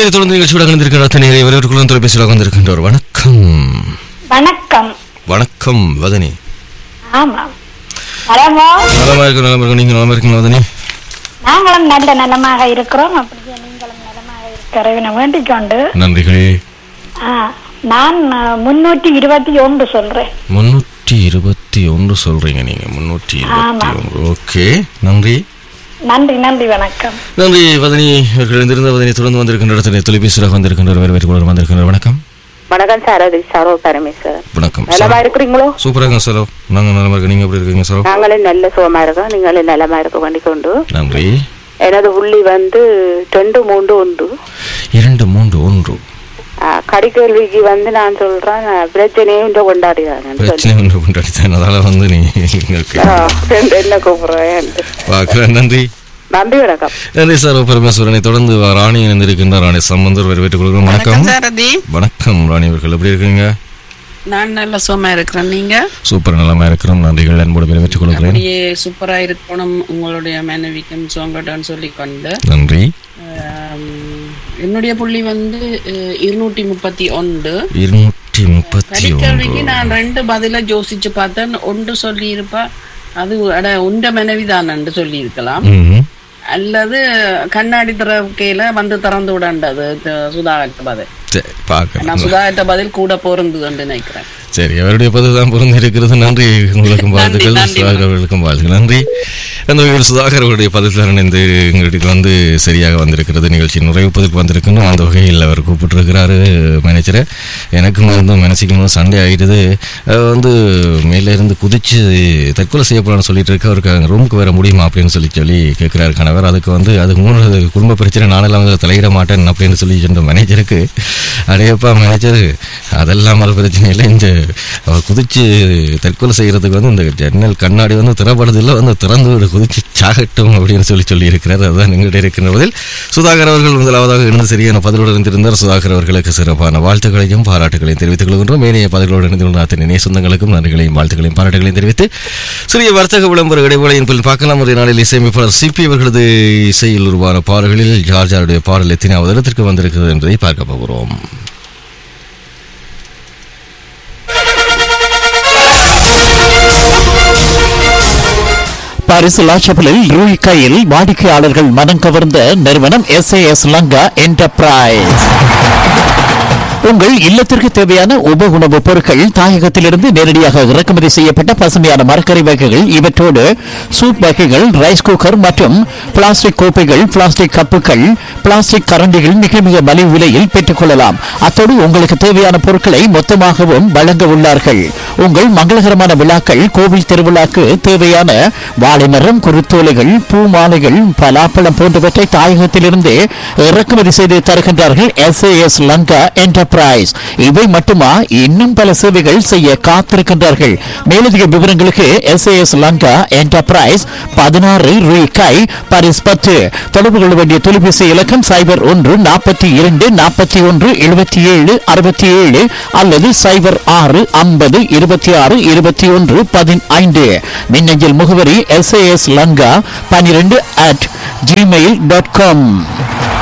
சரி தொடர்ந்து நிகழ்ச்சியோட கலந்திருக்கிற அத்தனை வரவேற்குள்ள தொலைபேசியில் வந்திருக்கின்றோர் வணக்கம் வணக்கம் வணக்கம் வதனி ஆமாம் நலமோ நலமா இருக்கு நலமா இருக்கு நீங்க நலமா இருக்கீங்க வதனி நாங்களும் நல்ல நலமாக இருக்கிறோம் அப்படியே நீங்களும் நலமாக இருக்கிறவனை வேண்டிக் கொண்டு நன்றிகள் ஆ, நான் முன்னூற்றி இருபத்தி ஒன்று சொல்றேன் முன்னூற்றி இருபத்தி ஒன்று சொல்றீங்க நீங்க முன்னூற்றி இருபத்தி ஆமா. ஒன்று ஓகே நன்றி நன்றி நன்றி வணக்கம் நன்றி வதனி இவர்கள் எழுந்திருந்த வதனி தொடர்ந்து வந்திருக்கின்ற இடத்துல தொலைபேசியில் வந்திருக்கின்ற வரவேற்குள்ள வந்திருக்கின்ற வணக்கம் வணக்கம் சாரதி சரோ பரமேஸ்வரன் வணக்கம் நலமா இருக்கிறீங்களோ சூப்பராக செலவு நாங்கள் நலமா இருக்கோம் நீங்க எப்படி இருக்கீங்க செலவு நாங்களும் நல்ல சுகமா இருக்கோம் நீங்களும் நலமா இருக்க வேண்டிக் கொண்டு நன்றி எனது புள்ளி வந்து ரெண்டு மூன்று ஒன்று இரண்டு மூன்று ஒன்று ஆ, கடிக்கேள்விக்கு வந்து நான் சொல்றேன் நான் பிரச்சனையும் இந்த கொண்டாடிதான் பிரச்சனை ஒன்று கொண்டாடித்தேன் அதால வந்து நீ எங்களுக்கு என்ன கூப்பிடுறேன் பார்க்குறேன் நன்றி நன்றி வணக்கம் நன்றி சார் பரமேஸ்வரனை தொடர்ந்து ராணி இணைந்திருக்கின்ற ராணி சம்பந்தர் வரவேற்றுக் கொள்கிறோம் வணக்கம் வணக்கம் சாரதி வணக்கம் ராணி அவர்கள் எப்படி இருக்கீங்க நான் நல்ல சுகமா இருக்கிறேன் நீங்க சூப்பர் நலமா இருக்கிறோம் நன்றிகள் அன்போடு வரவேற்றுக் கொள்கிறேன் அப்படியே சூப்பரா இருக்கணும் உங்களுடைய மனைவிக்கும் சுகங்கட்டன்னு சொல்லி கொண்டு நன்றி ஆம், என்னுடைய புள்ளி வந்து அஹ், இருநூற்றி முப்பத்தி ஒன்று இருநூற்றி முப்பத்தி கடிக்கல்விக்கு ஒன்று நான் ரெண்டு பதில யோசிச்சு பார்த்தேன் ஒன்று சொல்லி இருப்பா அது அட உண்ட மனைவி தான் சொல்லி இருக்கலாம் ம்ஹும். அல்லது கண்ணாடி திறக்கையில வந்து திறந்து விடண்டது சுதாகத்த பதில் சரி பார்க்கலாம் நான் சுதாகத்த பதில் கூட பொருந்துன்னு நினைக்கிறேன் சரி அவருடைய பதில் தான் பொருந்தி இருக்கிறது நன்றி உங்களுக்கும் வாழ்த்துக்கள் நன்றி, சுதாகர் அவர்களுக்கும் வாழ்த்துக்கள் நன்றி அந்த வகையில் சுதாகர் அவருடைய பதில் தான் இந்த எங்களுக்கு வந்து சரியாக வந்திருக்கிறது நிகழ்ச்சி நிறைவுப்பதற்கு வந்திருக்கணும் அந்த வகையில் அவர் கூப்பிட்டுருக்கிறாரு மேனேஜரை எனக்கும் இருந்தும் மனசிக்கணும் சண்டே ஆகிடுது அஹ் வந்து மேலே இருந்து குதிச்சு தற்கொலை செய்யப்படணும்னு சொல்லிட்டு இருக்கு அவருக்கு அங்க ரூமுக்கு வர முடியுமா அப்படின்னு சொல்லி சொல்லி கேட்கிறாரு கணவர் அதுக்கு வந்து அது மூணு குடும்ப பிரச்சனை நானெல்லாம் வந்து தலையிட மாட்டேன் அப்படின்னு சொல்லி சொன்ன மேனேஜருக்கு அடையப்பா மேனேஜர் அதெல்லாம் ஒரு பிரச்சனை இல்லை இந்த அவர் குதிச்சு தற்கொலை செய்யறதுக்கு வந்து இந்த ஜன்னல் கண்ணாடி வந்து திறப்படுறதில்ல வந்து திறந்து விடு குதிச்சு சாகட்டும் அப்படின்னு சொல்லி சொல்லி இருக்கிறார் அதுதான் எங்களுடைய இருக்கின்ற பதில் சுதாகர் அவர்கள் முதலாவதாக இருந்து சரியான பதிலோடு இருந்திருந்தார் சுதாகர் அவர்களுக்கு சிறப்பான வாழ்த்துக்களையும் பாராட்டுகளையும் தெரிவித்துக் கொள்கின்றோம் மேலே பதிலோடு இணைந்துள்ள அத்தனை நேய சொந்தங்களுக்கும் நன்றிகளையும் வாழ்த்துக்களையும் பாராட்டுகளையும் தெரிவித்து சிறிய வர்த்தக விளம்பர இடைவேளையின் பின் பார்க்கலாம் ஒரு நாளில் இசையமைப்பாளர் சிபி அவர்களது இசையில் உருவான பாடல்களில் ஜார்ஜாருடைய பாடல் எத்தனாவது இடத்திற்கு வந்திருக்கிறது என்பதை பார்க்க போகிறோம் பாரிஸ் லாச்சபலில் ரூய் கையில் வாடிக்கையாளர்கள் மனம் கவர்ந்த நிறுவனம் எஸ் லங்கா என்டர்பிரைஸ் உங்கள் இல்லத்திற்கு தேவையான உப உணவுப் பொருட்கள் தாயகத்திலிருந்து நேரடியாக இறக்குமதி செய்யப்பட்ட பசுமையான மரக்கறி வகைகள் இவற்றோடு சூப் வகைகள் ரைஸ் குக்கர் மற்றும் பிளாஸ்டிக் கோப்பைகள் பிளாஸ்டிக் கப்புகள் பிளாஸ்டிக் கரண்டிகள் மிக மிக மலிவு விலையில் பெற்றுக்கொள்ளலாம் அத்தோடு உங்களுக்கு தேவையான பொருட்களை மொத்தமாகவும் வழங்க உள்ளார்கள் உங்கள் மங்களகரமான விழாக்கள் கோவில் திருவிழாக்கு தேவையான வாழைமரம் குருத்தோலைகள் பூ மாலைகள் பலாப்பழம் போன்றவற்றை தாயகத்திலிருந்து இறக்குமதி செய்து தருகின்றார்கள் எஸ் எஸ் லங்கா என்டர்பிரைஸ் இவை மட்டுமா இன்னும் பல சேவைகள் செய்ய காத்திருக்கின்றார்கள் மேலதிக விவரங்களுக்கு எஸ் எஸ் லங்கா என்டர்பிரைஸ் பதினாறு ரூபாய் பாரிஸ் பத்து தொடர்பு கொள்ள வேண்டிய தொலைபேசி இலக்கம் சைபர் ஒன்று நாற்பத்தி இரண்டு நாற்பத்தி ஒன்று எழுபத்தி ஏழு அறுபத்தி ஏழு அல்லது சைபர் ஆறு ஐம்பது இருபத்தி ஆறு இருபத்தி ஒன்று பதினைந்து மின்னஞ்சல் முகவரி எஸ் எஸ் லங்கா பனிரெண்டு அட் ஜிமெயில் டாட் காம்